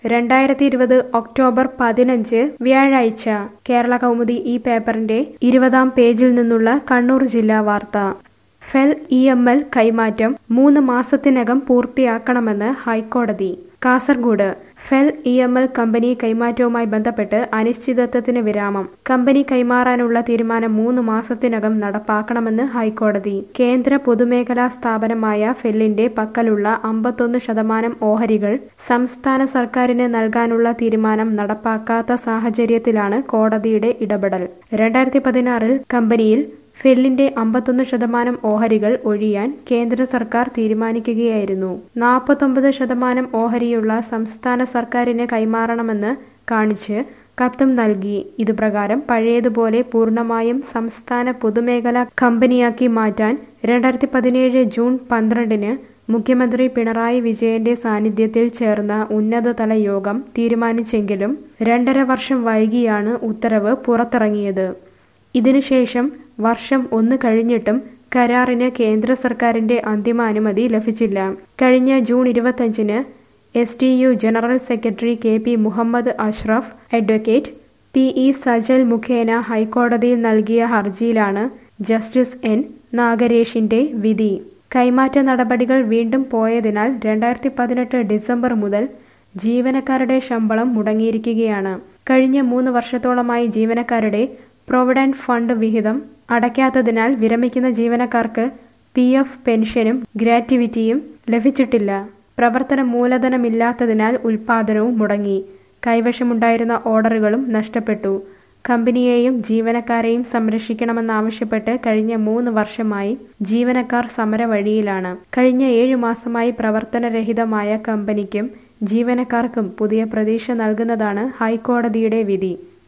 രണ്ടായിരത്തി ഇരുപത് ഒക്ടോബർ പതിനഞ്ച് വ്യാഴാഴ്ച കേരള കൗമുദി ഈ പേപ്പറിന്റെ ഇരുപതാം പേജിൽ നിന്നുള്ള കണ്ണൂർ ജില്ലാ വാർത്ത ഫെൽ ഇ എം എൽ കൈമാറ്റം മൂന്ന് മാസത്തിനകം പൂർത്തിയാക്കണമെന്ന് ഹൈക്കോടതി കാസർഗോഡ് ഫെൽ ഇ എം എൽ കമ്പനി കൈമാറ്റവുമായി ബന്ധപ്പെട്ട് അനിശ്ചിതത്വത്തിന് വിരാമം കമ്പനി കൈമാറാനുള്ള തീരുമാനം മൂന്ന് മാസത്തിനകം നടപ്പാക്കണമെന്ന് ഹൈക്കോടതി കേന്ദ്ര പൊതുമേഖലാ സ്ഥാപനമായ ഫെല്ലിന്റെ പക്കലുള്ള അമ്പത്തൊന്ന് ശതമാനം ഓഹരികൾ സംസ്ഥാന സർക്കാരിന് നൽകാനുള്ള തീരുമാനം നടപ്പാക്കാത്ത സാഹചര്യത്തിലാണ് കോടതിയുടെ ഇടപെടൽ രണ്ടായിരത്തി പതിനാറിൽ കമ്പനിയിൽ ഫെല്ലിന്റെ അമ്പത്തൊന്ന് ശതമാനം ഓഹരികൾ ഒഴിയാൻ കേന്ദ്ര സർക്കാർ തീരുമാനിക്കുകയായിരുന്നു നാൽപ്പത്തൊമ്പത് ശതമാനം ഓഹരിയുള്ള സംസ്ഥാന സർക്കാരിന് കൈമാറണമെന്ന് കാണിച്ച് കത്തും നൽകി ഇതുപ്രകാരം പഴയതുപോലെ പൂർണ്ണമായും സംസ്ഥാന പൊതുമേഖലാ കമ്പനിയാക്കി മാറ്റാൻ രണ്ടായിരത്തി പതിനേഴ് ജൂൺ പന്ത്രണ്ടിന് മുഖ്യമന്ത്രി പിണറായി വിജയന്റെ സാന്നിധ്യത്തിൽ ചേർന്ന ഉന്നതതല യോഗം തീരുമാനിച്ചെങ്കിലും രണ്ടര വർഷം വൈകിയാണ് ഉത്തരവ് പുറത്തിറങ്ങിയത് ഇതിനുശേഷം വർഷം ഒന്ന് കഴിഞ്ഞിട്ടും കരാറിന് കേന്ദ്ര സർക്കാരിന്റെ അന്തിമ അനുമതി ലഭിച്ചില്ല കഴിഞ്ഞ ജൂൺ ഇരുപത്തഞ്ചിന് S T U general secretary K P Muhammad Ashraf advocate P E Sajal മുഖേന ഹൈക്കോടതിയിൽ നൽകിയ ഹർജിയിലാണ് ജസ്റ്റിസ് എൻ നാഗരേഷിന്റെ വിധി കൈമാറ്റ നടപടികൾ വീണ്ടും പോയതിനാൽ രണ്ടായിരത്തി പതിനെട്ട് ഡിസംബർ മുതൽ ജീവനക്കാരുടെ ശമ്പളം മുടങ്ങിയിരിക്കുകയാണ് കഴിഞ്ഞ മൂന്ന് വർഷത്തോളമായി ജീവനക്കാരുടെ പ്രൊവിഡന്റ് ഫണ്ട് വിഹിതം അടയ്ക്കാത്തതിനാൽ വിരമിക്കുന്ന ജീവനക്കാർക്ക് പി എഫ് പെൻഷനും ഗ്രാറ്റുവിറ്റിയും ലഭിച്ചിട്ടില്ല പ്രവർത്തന മൂലധനമില്ലാത്തതിനാൽ ഉൽപാദനവും മുടങ്ങി കൈവശമുണ്ടായിരുന്ന ഓർഡറുകളും നഷ്ടപ്പെട്ടു കമ്പനിയെയും ജീവനക്കാരെയും സംരക്ഷിക്കണമെന്നാവശ്യപ്പെട്ട് കഴിഞ്ഞ മൂന്ന് വർഷമായി ജീവനക്കാർ സമരവഴിയിലാണ് കഴിഞ്ഞ ഏഴു മാസമായി പ്രവർത്തനരഹിതമായ കമ്പനിക്കും ജീവനക്കാർക്കും പുതിയ പ്രതീക്ഷ നൽകുന്നതാണ് ഹൈക്കോടതിയുടെ വിധി